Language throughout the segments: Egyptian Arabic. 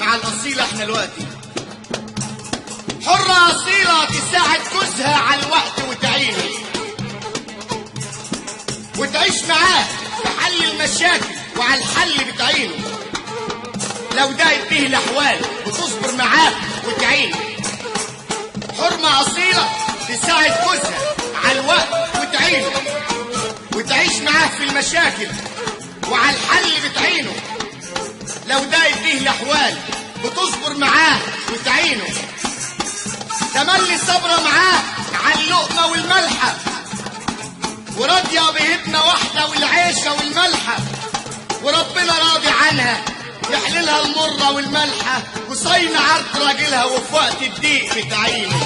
مع الأصيلة احنا دلوقتي حرة أصيلة تساعد جوزها على الوقت وتعينه وتعيش معاه في حل المشاكل وعلى الحل بتعينه لو ده يديه الأحوال وتصبر معاه وتعينه حرمة أصيلة تساعد جوزها على الوقت وتعينه وتعيش معاه في المشاكل وعلى الحل بتعينه لو ده يديه الأحوال بتصبر معاه وتعينه تملي صبرة معاه على اللقمة والملحة وراضية بهدنة واحدة والعيشة والملحة وربنا راضي عنها يحللها المرة والملحة وصين عرض راجلها وفي وقت الضيق بتعينه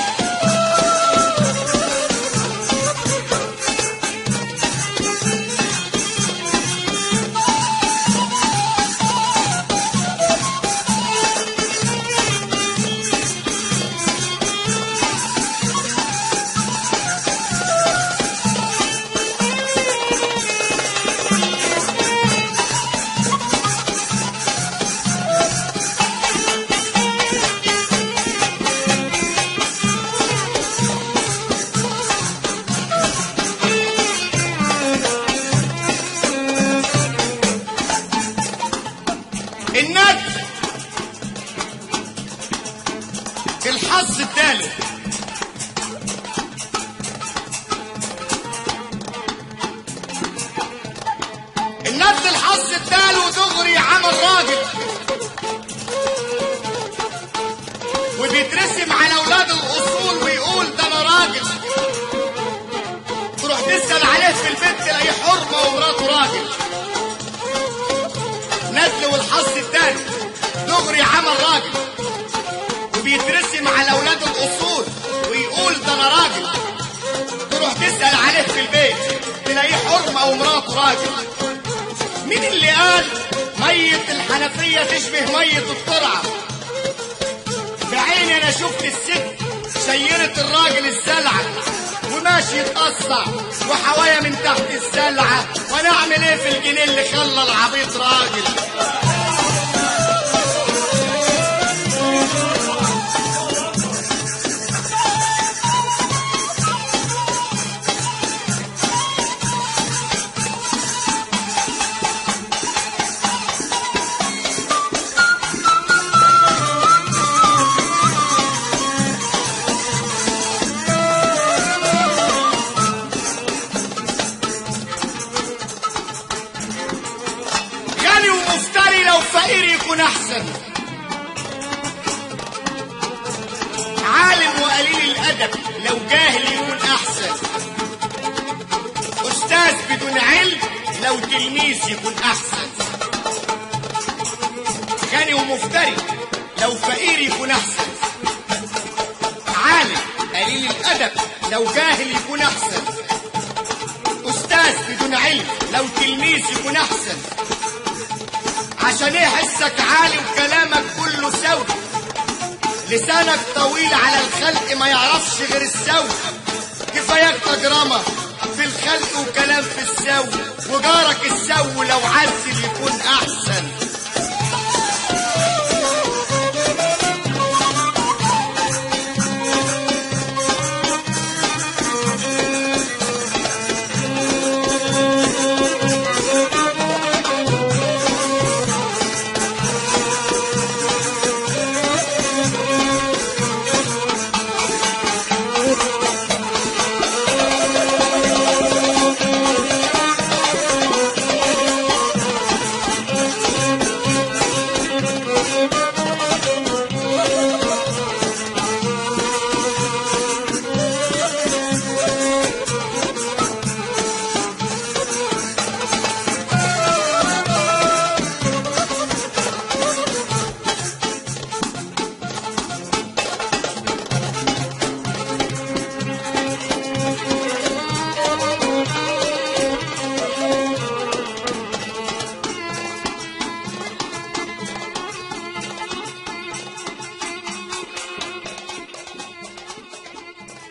النجم الحظ الثالث النجم الحظ الثالث دغري عمل راجل وبيترسم على اولاد الاصول ويقول ده انا راجل تروح تسال عليه في البيت تلاقيه حرمه ومراته راجل ندل والحظ التاني دغري عمل راجل وبيترسم على اولاد الاصول ويقول ده انا راجل تروح تسال عليه في البيت تلاقيه حرمه ومراته راجل مين اللي قال ميه الحنفيه تشبه ميه الترعه بعيني انا شفت الست شيرت الراجل السلعه وماشي يتقصع وحوايا من تحت السلعه وانا اعمل ايه في الجنيه اللي خلى العبيط راجل غني ومفتري لو فقير يكون احسن عالم وقليل الادب لو جاهل يكون احسن استاذ بدون علم لو تلميذ يكون احسن غني ومفتري لو فقير يكون احسن عالم قليل الادب لو جاهل يكون احسن استاذ بدون علم لو تلميذ يكون احسن عشان ايه حسك عالي وكلامك كله سوي لسانك طويل على الخلق ما يعرفش غير السوي كفاياك تجرمة في الخلق وكلام في السوي وجارك السوي لو عسل يكون احسن